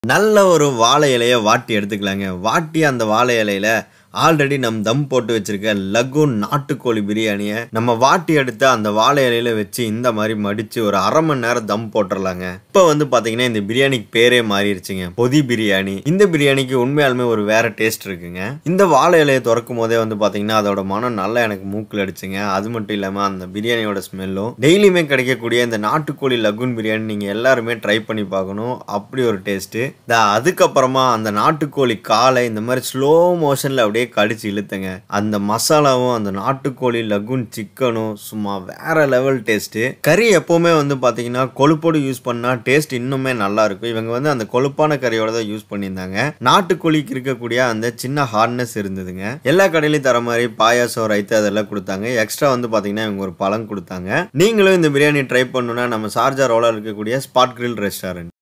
நல்ல ஒரு வாழை இலைய வாட்டி எடுத்துக்கலாங்க வாட்டி அந்த வாழை இலையில ஆல்ரெடி நம் தம் போட்டு வச்சிருக்க லகூன் நாட்டுக்கோழி பிரியாணியை நம்ம வாட்டி எடுத்து அந்த வாழை இலையில வச்சு இந்த மாதிரி மடிச்சு ஒரு அரை மணி நேரம் தம் போட்டுடலாங்க இப்போ வந்து பாத்தீங்கன்னா இந்த பிரியாணிக்கு பேரே மாறிடுச்சுங்க பொதி பிரியாணி இந்த பிரியாணிக்கு உண்மையாலுமே ஒரு வேற டேஸ்ட் இருக்குங்க இந்த வாழை இலையை திறக்கும் போதே வந்து பாத்தீங்கன்னா அதோட மனம் நல்லா எனக்கு மூக்கில் அடிச்சுங்க அது மட்டும் இல்லாம அந்த பிரியாணியோட ஸ்மெல்லும் டெய்லியுமே கிடைக்கக்கூடிய இந்த நாட்டுக்கோழி லகுன் பிரியாணி நீங்க எல்லாருமே ட்ரை பண்ணி பார்க்கணும் அப்படி ஒரு டேஸ்ட் அதுக்கப்புறமா அந்த நாட்டுக்கோழி காலை இந்த மாதிரி ஸ்லோ மோஷன்ல அப்படியே கடிச்சு இழுத்துங்க அந்த மசாலாவும் அந்த நாட்டுக்கோழி லகுன் சிக்கனும் சும்மா வேற லெவல் டேஸ்ட் கறி எப்பவுமே வந்து பாத்தீங்கன்னா கொழுப்போடு யூஸ் பண்ணா டேஸ்ட் இன்னுமே நல்லா இருக்கும் இவங்க வந்து அந்த கொழுப்பான கறியோட தான் யூஸ் பண்ணியிருந்தாங்க நாட்டுக்கோழிக்கு இருக்கக்கூடிய அந்த சின்ன ஹார்ட்னஸ் இருந்ததுங்க எல்லா கடையிலையும் தர மாதிரி பாயாசம் ரைத்து அதெல்லாம் கொடுத்தாங்க எக்ஸ்ட்ரா வந்து பாத்தீங்கன்னா இவங்க ஒரு பழம் கொடுத்தாங்க நீங்களும் இந்த பிரியாணி ட்ரை பண்ணணும்னா நம்ம சார்ஜா ரோலர் இருக்கக்கூடிய ஸ்பாட் கிரில் ரெஸ்டாரண்ட்